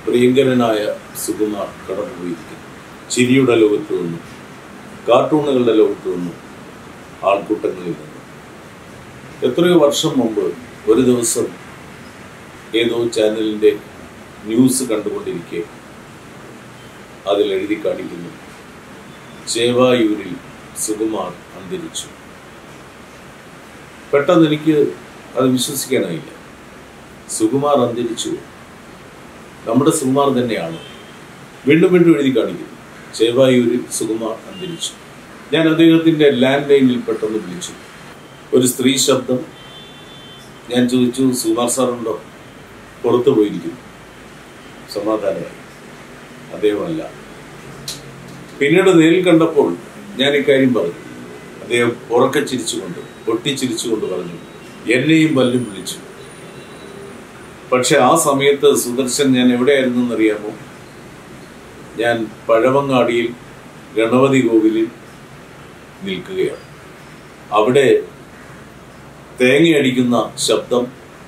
പ്രിയങ്കരനായ സുകുമാർ കടന്നുപോയിരിക്കുന്നു ചിരിയുടെ ലോകത്ത് നിന്നും കാർട്ടൂണുകളുടെ ലോകത്ത് നിന്നും ആൾക്കൂട്ടങ്ങളിൽ നിന്നും എത്രയോ വർഷം മുമ്പ് ഒരു ദിവസം ഏതോ ചാനലിൻ്റെ ന്യൂസ് കണ്ടുകൊണ്ടിരിക്കെ അതിൽ എഴുതി കാണിക്കുന്നു ചേവായൂരിൽ സുകുമാർ അന്തരിച്ചു പെട്ടെന്ന് എനിക്ക് അത് വിശ്വസിക്കാനായില്ല സുകുമാർ അന്തരിച്ചു നമ്മുടെ സുകുമാർ തന്നെയാണ് വീണ്ടും വീണ്ടും എഴുതി കാണിക്കുന്നു ചേവായൂരിൽ സുകുമാർ അന്തരിച്ചു ഞാൻ അദ്ദേഹത്തിൻ്റെ ലാൻഡ് ലൈനിൽ പെട്ടെന്ന് വിളിച്ചു ഒരു സ്ത്രീ ശബ്ദം ഞാൻ ചോദിച്ചു സുകുമാർ സാറുണ്ടോ പുറത്തു പോയിരിക്കുന്നു സമാധാനമായി അദ്ദേഹമല്ല പിന്നീട് നേരിൽ കണ്ടപ്പോൾ ഞാൻ ഇക്കാര്യം പറഞ്ഞു അദ്ദേഹം ഉറക്കെ ചിരിച്ചുകൊണ്ട് പൊട്ടിച്ചിരിച്ചുകൊണ്ട് പറഞ്ഞു എന്നെയും വല്ലും വിളിച്ചു പക്ഷെ ആ സമയത്ത് സുദർശൻ ഞാൻ എവിടെയായിരുന്നു എന്നറിയാമോ ഞാൻ പഴവങ്ങാടിയിൽ ഗണപതി കോവിലിൽ നിൽക്കുകയാണ് അവിടെ തേങ്ങയടിക്കുന്ന ശബ്ദം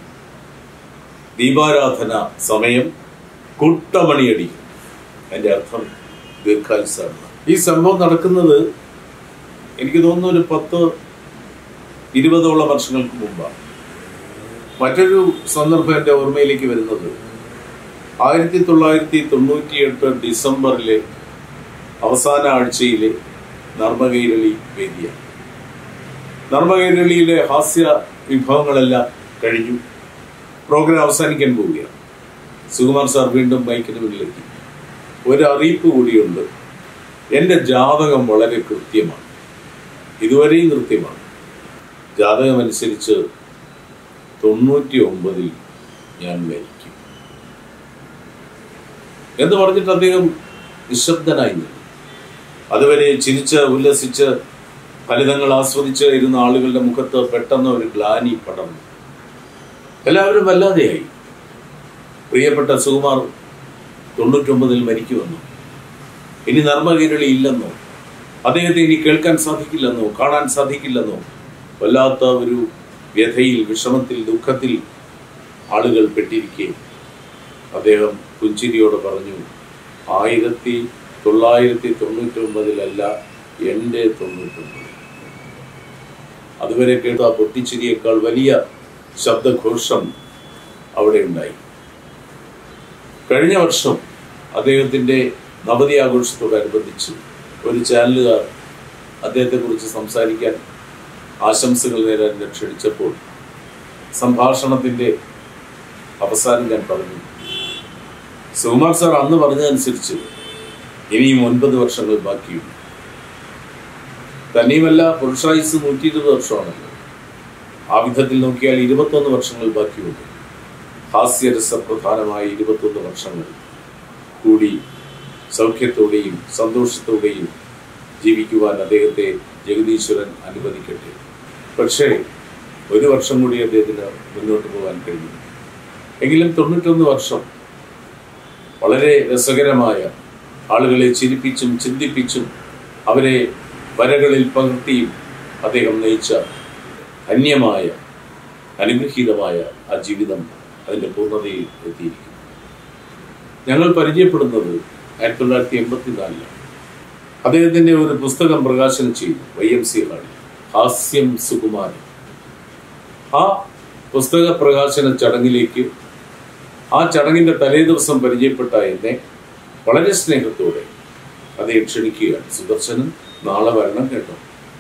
ദീപാരാധന സമയം കുട്ടമണിയടി അതിൻ്റെ അർത്ഥം ദീർഘായുസാണ് ഈ സംഭവം നടക്കുന്നത് എനിക്ക് തോന്നുന്നു ഒരു പത്ത് ഇരുപതോളം വർഷങ്ങൾക്ക് മുമ്പാണ് മറ്റൊരു സന്ദർഭം എൻ്റെ ഓർമ്മയിലേക്ക് വരുന്നത് ആയിരത്തി തൊള്ളായിരത്തി തൊണ്ണൂറ്റിയെട്ട് ഡിസംബറിലെ അവസാന ആഴ്ചയിലെ നർമ്മകൈരളി വേദിയാണ് നർമ്മകൈരളിയിലെ ഹാസ്യ വിഭവങ്ങളെല്ലാം കഴിഞ്ഞു പ്രോഗ്രാം അവസാനിക്കാൻ പോവുകയാണ് സുകുമാർ സാർ വീണ്ടും മൈക്കിന് മുന്നിലെത്തി ഒരു അറിയിപ്പ് കൂടിയുണ്ട് എൻ്റെ ജാതകം വളരെ കൃത്യമാണ് ഇതുവരെയും കൃത്യമാണ് ജാതകം അനുസരിച്ച് തൊണ്ണൂറ്റി ഒമ്പതിൽ ഞാൻ മരിക്കും എന്ന് പറഞ്ഞിട്ട് അദ്ദേഹം നിശബ്ദനായി നിന്നു അതുവരെ ചിരിച്ച് ഉല്ലസിച്ച് ഫലിതങ്ങൾ ആസ്വദിച്ച് ഇരുന്ന ആളുകളുടെ മുഖത്ത് പെട്ടെന്ന് ഒരു ഗ്ലാനി പടർന്നു എല്ലാവരും വല്ലാതെയായി പ്രിയപ്പെട്ട സുകുമാർ തൊണ്ണൂറ്റൊമ്പതിൽ മരിക്കുമെന്നോ ഇനി നർമ്മകീരളി ഇല്ലെന്നോ അദ്ദേഹത്തെ ഇനി കേൾക്കാൻ സാധിക്കില്ലെന്നോ കാണാൻ സാധിക്കില്ലെന്നോ വല്ലാത്ത ഒരു വ്യഥയിൽ വിഷമത്തിൽ ദുഃഖത്തിൽ ആളുകൾ പെട്ടിരിക്കെ അദ്ദേഹം പുഞ്ചിരിയോട് പറഞ്ഞു ആയിരത്തി തൊള്ളായിരത്തി തൊണ്ണൂറ്റൊമ്പതിലല്ല എൻ്റെ തൊണ്ണൂറ്റൊമ്പത് അതുവരെ കേട്ട ആ പൊട്ടിച്ചിരിയേക്കാൾ വലിയ ശബ്ദഘോഷം അവിടെ ഉണ്ടായി കഴിഞ്ഞ വർഷം അദ്ദേഹത്തിൻ്റെ നവതി ആഘോഷത്തോടനുബന്ധിച്ച് ഒരു ചാനലുകാർ അദ്ദേഹത്തെക്കുറിച്ച് സംസാരിക്കാൻ ആശംസകൾ നേരാൻ എന്നെ ക്ഷണിച്ചപ്പോൾ സംഭാഷണത്തിൻ്റെ അവസാനം ഞാൻ പറഞ്ഞു സുകുമാർ സാർ അന്ന് പറഞ്ഞതനുസരിച്ച് ഇനിയും ഒൻപത് വർഷങ്ങൾ ബാക്കിയുണ്ട് തന്നെയുമല്ല പുരുഷായുസ് നൂറ്റി ഇരുപത് വർഷമാണല്ലോ ആ വിധത്തിൽ നോക്കിയാൽ ഇരുപത്തൊന്ന് വർഷങ്ങൾ ബാക്കിയുണ്ട് ഹാസ്യരസപ്രധാനമായ ഇരുപത്തൊന്ന് വർഷങ്ങൾ കൂടി സൗഖ്യത്തോടെയും സന്തോഷത്തോടെയും ജീവിക്കുവാൻ അദ്ദേഹത്തെ ജഗദീശ്വരൻ അനുവദിക്കട്ടെ പക്ഷേ ഒരു വർഷം കൂടി അദ്ദേഹത്തിന് മുന്നോട്ട് പോകാൻ കഴിയും എങ്കിലും തൊണ്ണൂറ്റൊന്ന് വർഷം വളരെ രസകരമായ ആളുകളെ ചിരിപ്പിച്ചും ചിന്തിപ്പിച്ചും അവരെ വരകളിൽ പകർത്തിയും അദ്ദേഹം നയിച്ച ധന്യമായ അനുഗ്രഹീതമായ ആ ജീവിതം അതിൻ്റെ പൂർണ്ണതയിൽ എത്തിയിരിക്കുന്നു ഞങ്ങൾ പരിചയപ്പെടുന്നത് ആയിരത്തി തൊള്ളായിരത്തി എൺപത്തിനാലിലാണ് അദ്ദേഹത്തിൻ്റെ ഒരു പുസ്തകം പ്രകാശനം ചെയ്തു വൈ എം സി ഹാളി ഹാസ്യം സുകുമാരൻ ആ പുസ്തക പ്രകാശന ചടങ്ങിലേക്ക് ആ ചടങ്ങിൻ്റെ തലേ ദിവസം പരിചയപ്പെട്ട എന്നെ വളരെ സ്നേഹത്തോടെ അദ്ദേഹം ക്ഷണിക്കുകയാണ് സുദർശനൻ നാളെ വരണം കേട്ടോ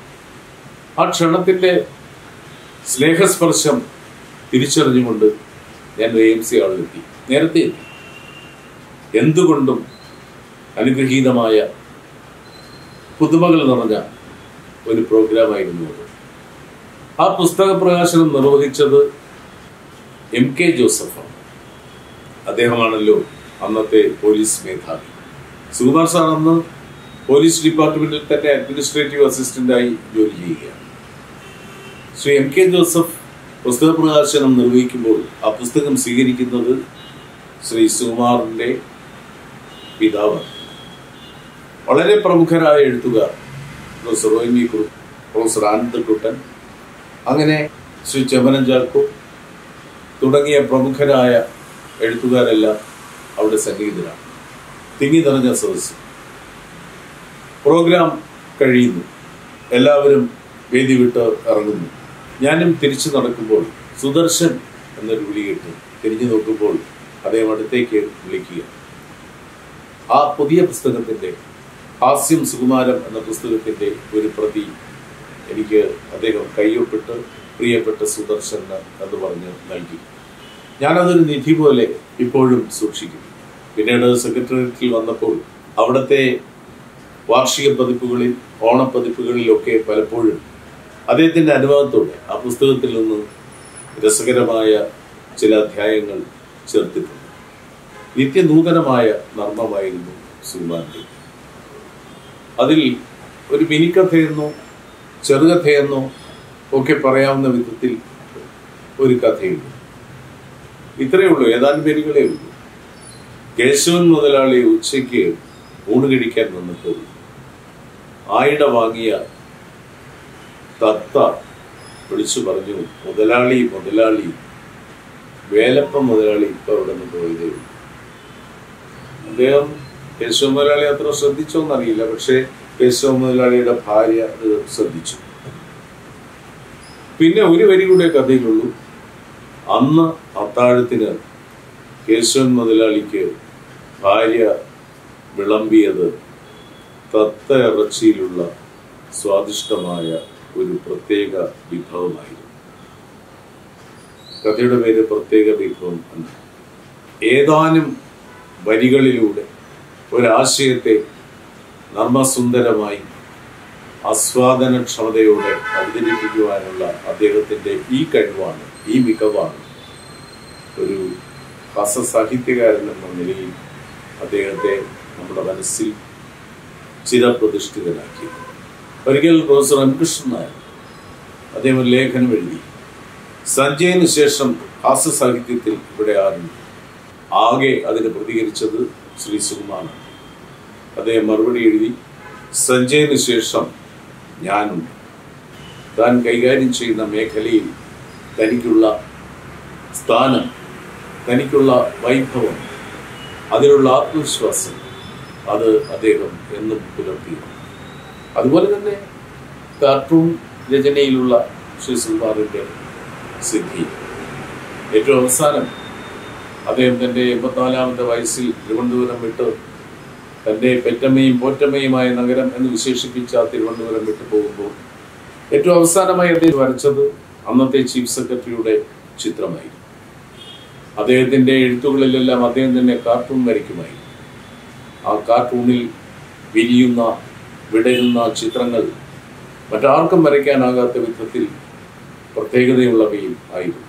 ആ ക്ഷണത്തിൻ്റെ സ്നേഹസ്പർശം തിരിച്ചറിഞ്ഞുകൊണ്ട് ഞാൻ വൈ എം സി ഹാളിലെത്തി നേരത്തെ എത്തി എന്തുകൊണ്ടും അനുഗ്രഹീതമായ പുതുമകൾ നിറഞ്ഞ ഒരു പ്രോഗ്രാമായിരുന്നു അത് ആ പുസ്തക പ്രകാശനം നിർവഹിച്ചത് എം കെ ജോസഫാണ് അദ്ദേഹമാണല്ലോ അന്നത്തെ പോലീസ് മേധാവി സുകുമാർ സാർ അന്ന് പോലീസ് ഡിപ്പാർട്ട്മെന്റിൽ തന്നെ അഡ്മിനിസ്ട്രേറ്റീവ് അസിസ്റ്റന്റായി ജോലി ചെയ്യുകയാണ് ശ്രീ എം കെ ജോസഫ് പുസ്തക പ്രകാശനം നിർവഹിക്കുമ്പോൾ ആ പുസ്തകം സ്വീകരിക്കുന്നത് ശ്രീ സുകുമാറിൻ്റെ പിതാവാണ് വളരെ പ്രമുഖരായ എഴുത്തുകാർ professor O N V Kurup professor Anandakuttan അങ്ങനെ ശ്രീ ചെമ്മനം ചാക്കോ തുടങ്ങിയ പ്രമുഖരായ എഴുത്തുകാരെല്ലാം അവിടെ സന്നിഹിതരാണ് തിങ്ങി നിറഞ്ഞ സദസ്സ് പ്രോഗ്രാം കഴിയുന്നു എല്ലാവരും വേദി വിട്ട് ഇറങ്ങുന്നു ഞാനും തിരിച്ചു നടക്കുമ്പോൾ സുദർശൻ എന്നൊരു വിളി കേട്ടു തിരിഞ്ഞു നോക്കുമ്പോൾ അദ്ദേഹം അടുത്തേക്ക് വിളിക്കുക ആ പുതിയ പുസ്തകത്തിന്റെ ഹാസ്യം സുകുമാരം എന്ന പുസ്തകത്തിന്റെ ഒരു പ്രതി എനിക്ക് അദ്ദേഹം കയ്യൊപ്പിട്ട് പ്രിയപ്പെട്ട സുദർശന് എന്ന് പറഞ്ഞ് നൽകി ഞാനതൊരു നിധി പോലെ ഇപ്പോഴും സൂക്ഷിക്കും പിന്നീട് സെക്രട്ടേറിയറ്റിൽ വന്നപ്പോൾ അവിടുത്തെ വാർഷിക പതിപ്പുകളിൽ ഓണപ്പതിപ്പുകളിലൊക്കെ പലപ്പോഴും അദ്ദേഹത്തിന്റെ അനുഭവത്തോടെ ആ പുസ്തകത്തിൽ നിന്ന് രസകരമായ ചില അധ്യായങ്ങൾ ചേർത്തിട്ടുണ്ട് നിത്യനൂതനമായ നർമ്മമായിരുന്നു സുകുമാരൻ്റെ അതിൽ ഒരു മിനിക്കഥയെന്നോ ചെറുകഥയെന്നോ ഒക്കെ പറയാവുന്ന വിധത്തിൽ ഒരു കഥയുണ്ട് ഇത്രയേ ഉള്ളൂ ഏതാനും പേരുകളേ ഉള്ളൂ കേശവൻ മുതലാളി ഉച്ചയ്ക്ക് ഊണ് കഴിക്കാൻ വന്നപ്പോൾ ആയിട വാങ്ങിയ തത്ത വിളിച്ചു പറഞ്ഞു മുതലാളി മുതലാളി വേലപ്പ മുതലാളി ഇപ്പൊ അവിടെ നിന്ന് പോയതേ ഉള്ളൂ അദ്ദേഹം കേശവ മുതലാളി അത്ര ശ്രദ്ധിച്ചോന്നറിയില്ല പക്ഷേ കേശവ മുതലാളിയുടെ ഭാര്യ അത് ശ്രദ്ധിച്ചു പിന്നെ ഒരു വരി കൂടെ കഥയിലുള്ളൂ അന്ന് അത്താഴത്തിന് കേശവൻ മുതലാളിക്ക് ഭാര്യ വിളമ്പിയത് തത്ത ഇറച്ചിയിലുള്ള സ്വാദിഷ്ടമായ ഒരു പ്രത്യേക വിഭവമായിരുന്നു കഥയുടെ പേര് പ്രത്യേക വിഭവം എന്ന് ഏതാനും വരികളിലൂടെ ഒരാശയത്തെ നർമ്മസുന്ദരമായി ആസ്വാദനക്ഷമതയോടെ അവതരിപ്പിക്കുവാനുള്ള അദ്ദേഹത്തിന്റെ ഈ കഴിവാണ് ഈ മികവാണ് ഒരു ഹസസാഹിത്യകാരൻ എന്ന നിലയിൽ അദ്ദേഹത്തെ നമ്മുടെ മനസ്സിൽ ചിരപ്രതിഷ്ഠിതനാക്കി ഒരിക്കൽ പ്രൊഫസർ എം കൃഷ്ണൻ നായർ അദ്ദേഹം ഒരു ലേഖനം എഴുതി സഞ്ജയന് ശേഷം ഹാസ്യസാഹിത്യത്തിൽ ഇവിടെ ആരുണ്ട് ആകെ അതിന് പ്രതികരിച്ചത് ശ്രീ സുകുമാറാണ് അദ്ദേഹം മറുപടി എഴുതി സഞ്ജയന് ശേഷം ഞാനുണ്ട് താൻ കൈകാര്യം ചെയ്യുന്ന മേഖലയിൽ തനിക്കുള്ള സ്ഥാനം തനിക്കുള്ള വൈഭവം അതിലുള്ള ആത്മവിശ്വാസം അത് അദ്ദേഹം എന്നും പുലർത്തി അതുപോലെ തന്നെ കാർട്ടൂൺ രചനയിലുള്ള ശ്രീ സുകുമാറിൻ്റെ സിദ്ധി ഏറ്റവും അവസാനം അദ്ദേഹം തൻ്റെ എൺപത്തിനാലാമത്തെ വയസ്സിൽ തിരുവനന്തപുരം വിട്ട് തൻ്റെ പെറ്റമ്മയും പോറ്റമ്മയുമായ നഗരം എന്ന് വിശേഷിപ്പിച്ച തിരുവനന്തപുരം വിട്ടു പോകുമ്പോൾ ഏറ്റവും അവസാനമായി അദ്ദേഹം വരച്ചത് അന്നത്തെ ചീഫ് സെക്രട്ടറിയുടെ ചിത്രമായി അദ്ദേഹത്തിൻ്റെ എഴുത്തുകളിലെല്ലാം അദ്ദേഹം തന്നെ കാർട്ടൂൺ വരയ്ക്കുമായി ആ കാർട്ടൂണിൽ വിരിയുന്ന വിടരുന്ന ചിത്രങ്ങൾ മറ്റാർക്കും വരയ്ക്കാനാകാത്ത വിധത്തിൽ പ്രത്യേകതയുള്ളവയും ആയിരുന്നു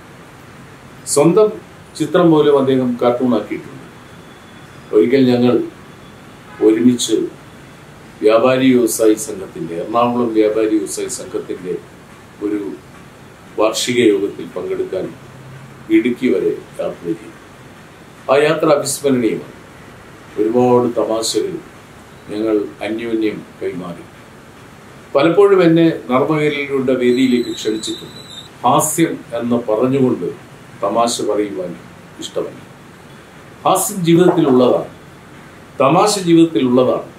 സ്വന്തം ചിത്രം പോലും അദ്ദേഹം കാർട്ടൂണാക്കിയിട്ടുണ്ട് ഒരിക്കൽ ഞങ്ങൾ ഒരുമിച്ച് വ്യാപാരി വ്യവസായി സംഘത്തിൻ്റെ എറണാകുളം വ്യാപാരി വ്യവസായി സംഘത്തിൻ്റെ ഒരു വാർഷിക യോഗത്തിൽ പങ്കെടുക്കാൻ ഇടുക്കി വരെ യാത്ര ചെയ്തു ആ യാത്ര അവിസ്മരണീയമാണ് ഒരുപാട് തമാശകൾ ഞങ്ങൾ അന്യോന്യം കൈമാറി പലപ്പോഴും എന്നെ നർമ്മകലിയുടെ വേദിയിലേക്ക് ക്ഷണിച്ചിട്ടുണ്ട് ഹാസ്യം എന്ന് പറഞ്ഞുകൊണ്ട് തമാശ പറയുവാൻ ഇഷ്ടമല്ല ഹാസ്യം ജീവിതത്തിലുള്ളതാണ് തമാശ ജീവിതത്തിലുള്ളതാണ്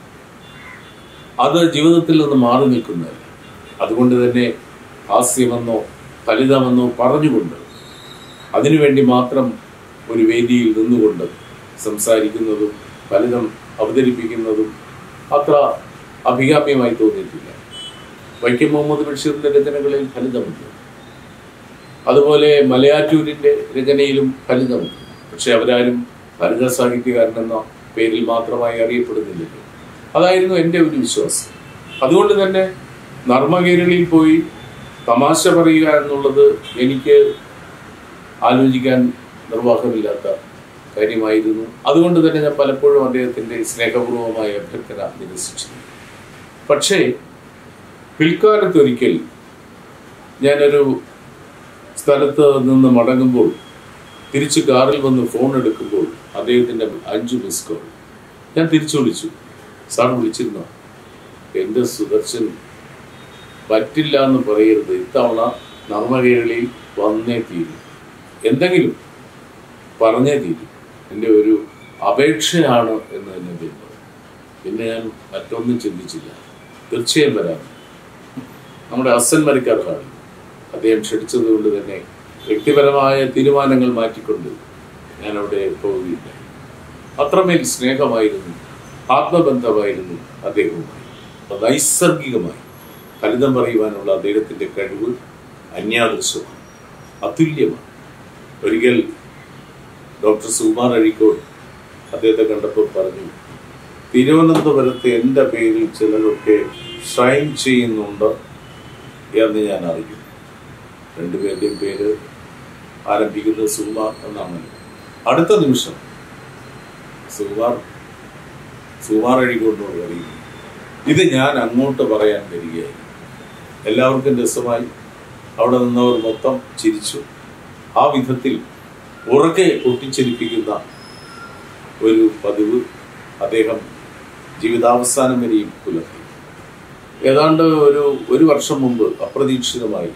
അത് ജീവിതത്തിൽ നിന്ന് മാറി നിൽക്കുന്നതല്ല അതുകൊണ്ട് തന്നെ ഹാസ്യമെന്നോ ഫലിതമെന്നോ പറഞ്ഞുകൊണ്ട് അതിനുവേണ്ടി മാത്രം ഒരു വേദിയിൽ നിന്നുകൊണ്ട് സംസാരിക്കുന്നതും ഫലിതം അവതരിപ്പിക്കുന്നതും അത്ര അഭികാമ്യമായി തോന്നിയിട്ടില്ല വൈക്കം മുഹമ്മദ് ബഷീറിന്റെ രചനകളിൽ ഫലിതമുണ്ട് അതുപോലെ മലയാറ്റൂരിന്റെ രചനയിലും ഫലിതമുണ്ട് പക്ഷെ അവരാരും ഫലിത സാഹിത്യകാരനെന്ന പേരിൽ മാത്രമായി അറിയപ്പെടുന്നില്ലല്ലോ അതായിരുന്നു എൻ്റെ ഒരു വിശ്വാസം അതുകൊണ്ട് തന്നെ നർമ്മകേരളിയിൽ പോയി തമാശ പറയുക എന്നുള്ളത് എനിക്ക് ആലോചിക്കാൻ നിർവാഹമില്ലാത്ത കാര്യമായിരുന്നു അതുകൊണ്ട് തന്നെ ഞാൻ പലപ്പോഴും അദ്ദേഹത്തിൻ്റെ സ്നേഹപൂർവമായ അഭ്യർത്ഥന നിരസിച്ചു പക്ഷേ പിൽക്കാലത്തൊരിക്കൽ ഞാനൊരു സ്ഥലത്ത് നിന്ന് മടങ്ങുമ്പോൾ തിരിച്ച് കാറിൽ വന്ന് ഫോൺ എടുക്കുമ്പോൾ അദ്ദേഹത്തിൻ്റെ അഞ്ച് മിസ് കോൾ ഞാൻ തിരിച്ചു വിളിച്ചു സാർ വിളിച്ചിരുന്നോ എൻ്റെ സുദർശൻ പറ്റില്ല എന്ന് പറയരുത് ഇത്തവണ നർമ്മകേരളിയിൽ വന്നേ തീരും എന്തെങ്കിലും പറഞ്ഞേ തീരും എൻ്റെ ഒരു അപേക്ഷയാണ് എന്ന് തന്നെ തോന്നുന്നത് പിന്നെ ഞാൻ മറ്റൊന്നും ചിന്തിച്ചില്ല തീർച്ചയായും വരാം നമ്മുടെ ഹസൻ മരിക്കാർ ഹാൾ അദ്ദേഹം ക്ഷണിച്ചതുകൊണ്ട് തന്നെ വ്യക്തിപരമായ തീരുമാനങ്ങൾ മാറ്റിക്കൊണ്ട് ഞാൻ അവിടെ പോവുകയില്ല അത്രമേൽ സ്നേഹമായിരുന്നു ആത്മബന്ധമായിരുന്നു അദ്ദേഹവുമായി നൈസർഗികമായി ഫലിതം പറയുവാനുള്ള അദ്ദേഹത്തിൻ്റെ കഴിവ് അന്യാദൃശ്യമാണ് അതുല്യമാണ് ഒരിക്കൽ ഡോക്ടർ സുകുമാർ അഴീക്കോട് അദ്ദേഹത്തെ കണ്ടപ്പോൾ പറഞ്ഞു തിരുവനന്തപുരത്ത് എൻ്റെ പേരിൽ ചിലരൊക്കെ ഷൈൻ ചെയ്യുന്നുണ്ട് എന്ന് ഞാൻ അറിയും രണ്ടുപേരുടെയും പേര് ആരംഭിക്കുന്നത് സുകുമാർ എന്നാണ് അടുത്ത നിമിഷം സുകുമാർ സുകുമാർ അഴികൊണ്ടോട് പറയുന്നു ഇത് ഞാൻ അങ്ങോട്ട് പറയാൻ വരികയായി എല്ലാവർക്കും രസമായി അവിടെ നിന്നവർ മൊത്തം ചിരിച്ചു ആ വിധത്തിൽ ഉറക്കെ പൊട്ടിച്ചിരിപ്പിക്കുന്ന ഒരു പതിവ് അദ്ദേഹം ജീവിതാവസാനം വരെയും പുലർത്തി ഏതാണ്ട് ഒരു ഒരു വർഷം മുമ്പ് അപ്രതീക്ഷിതമായി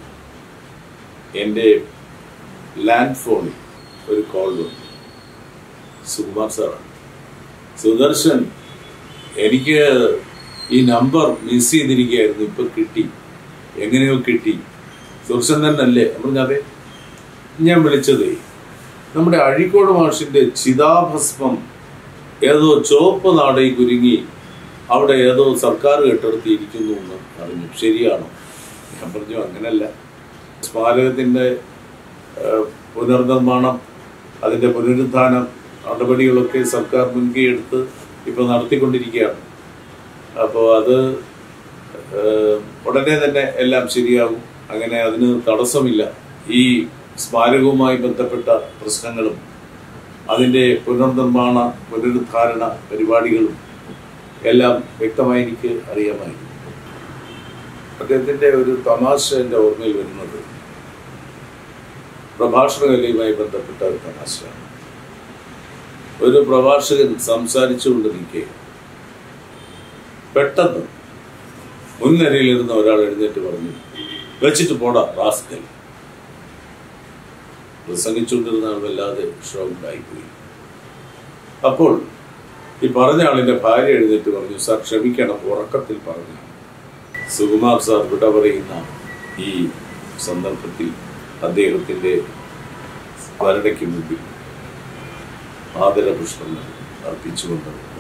എൻ്റെ ലാൻഡ് ഫോണിൽ ഒരു കോൾ വന്നു സുകുമാർ സാറാണ് സുദർശൻ എനിക്ക് ഈ നമ്പർ മിസ് ചെയ്തിരിക്കുകയായിരുന്നു ഇപ്പൊ കിട്ടി എങ്ങനെയോ കിട്ടി സുദർശൻ തന്നെ അല്ലേ പറഞ്ഞതെ ഞാൻ വിളിച്ചതേ നമ്മുടെ അഴീക്കോട് മാഷിന്റെ ചിതാഭസ്മം ഏതോ ചുവപ്പ് നാടയിൽ കുരുങ്ങി അവിടെ ഏതോ സർക്കാർ കെട്ടെടുത്തിരിക്കുന്നു എന്ന് അറിഞ്ഞു ശരിയാണോ ഞാൻ പറഞ്ഞു അങ്ങനല്ല സ്മാരകത്തിന്റെ ഏഹ്, പുനർനിർമ്മാണം അതിന്റെ പുനരുദ്ധാനം നടപടികളൊക്കെ സർക്കാർ മുൻകൈ എടുത്ത് ഇപ്പോൾ നടത്തിക്കൊണ്ടിരിക്കുകയാണ് അപ്പോൾ അത് ഏഹ്, ഉടനെ തന്നെ എല്ലാം ശരിയാകും അങ്ങനെ അതിന് തടസ്സമില്ല ഈ സ്മാരകവുമായി ബന്ധപ്പെട്ട പ്രശ്നങ്ങളും അതിൻ്റെ പുനർനിർമ്മാണ പുനരുദ്ധാരണ പരിപാടികളും എല്ലാം വ്യക്തമായി എനിക്ക് അറിയാമായിരുന്നു അദ്ദേഹത്തിൻ്റെ ഒരു തമാശ എൻ്റെ ഓർമ്മയിൽ വരുന്നത് പ്രഭാഷണ കലയുമായി ബന്ധപ്പെട്ട ഒരു തമാശയാണ് ഒരു പ്രഭാഷകൻ സംസാരിച്ചുകൊണ്ട് നിൽക്കെ പെട്ടെന്ന് മുൻനിരയിലിരുന്ന ഒരാൾ എഴുന്നേറ്റ് പറഞ്ഞു വെച്ചിട്ട് പോടാ റാസ്കൽ പ്രസംഗിച്ചുകൊണ്ടിരുന്ന ആൾ വല്ലാതെ ഷോക്കായിപ്പോയി അപ്പോൾ ഈ പറഞ്ഞ ആളിന്റെ ഭാര്യ എഴുന്നേറ്റ് പറഞ്ഞു സാർ ക്ഷമിക്കണം ഉറക്കത്തിൽ പറഞ്ഞു സുകുമാർ സാർ വിട പറയുന്ന ഈ സന്ദർഭത്തിൽ അദ്ദേഹത്തിന്റെ സ്മരണയ്ക്ക് മുമ്പിൽ ആദരപുഷ്പങ്ങൾ അർപ്പിച്ചുകൊണ്ട്